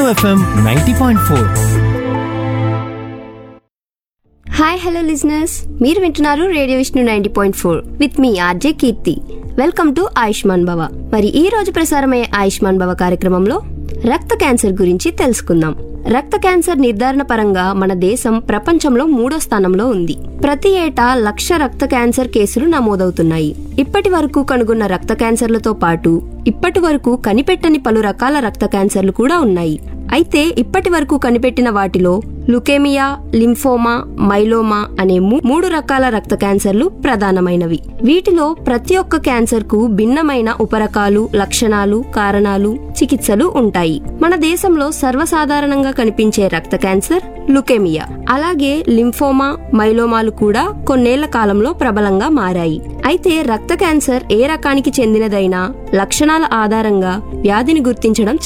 FM ninety point four hi hello listeners మీరు వింటున్నారు radio Vishnu ninety point four with మీ RJ Keerthi welcome to Ayushman Bhava మరి ఈ రోజు ప్రసారమయ్యే ఆయుష్మాన్ భవ కార్యక్రమంలో రక్త క్యాన్సర్ గురించి తెలుసుకుందాం రక్త క్యాన్సర్ నిర్ధారణ పరంగా మన దేశం ప్రపంచంలో మూడో స్థానంలో ఉంది ప్రతి ఏటా లక్ష రక్త క్యాన్సర్ కేసులు నమోదవుతున్నాయి ఇప్పటి వరకు కనుగొన్న రక్త క్యాన్సర్లతో పాటు ఇప్పటి వరకు కనిపెట్టని పలు రకాల రక్త క్యాన్సర్లు కూడా ఉన్నాయి అయితే ఇప్పటి వరకు కనిపెట్టిన వాటిలో లుకేమియా లింఫోమా మైలోమా అనే మూ- మూడు రకాల రక్త క్యాన్సర్లు ప్రధానమైనవి వీటిలో ప్రతి ఒక్క క్యాన్సర్ కు భిన్నమైన ఉపరకాలు లక్షణాలు కారణాలు చికిత్సలు ఉంటాయి మన దేశంలో సర్వసాధారణంగా కనిపించే రక్త క్యాన్సర్ లుకేమియా అలాగే లింఫోమా మైలోమాలు కూడా కొన్నేళ్ల కాలంలో ప్రబలంగా మారాయి అయితే రక్త క్యాన్సర్ ఏ రకానికి చెందినదైనా లక్షణాల ఆధారంగా వ్యాధిని గుర్తించడం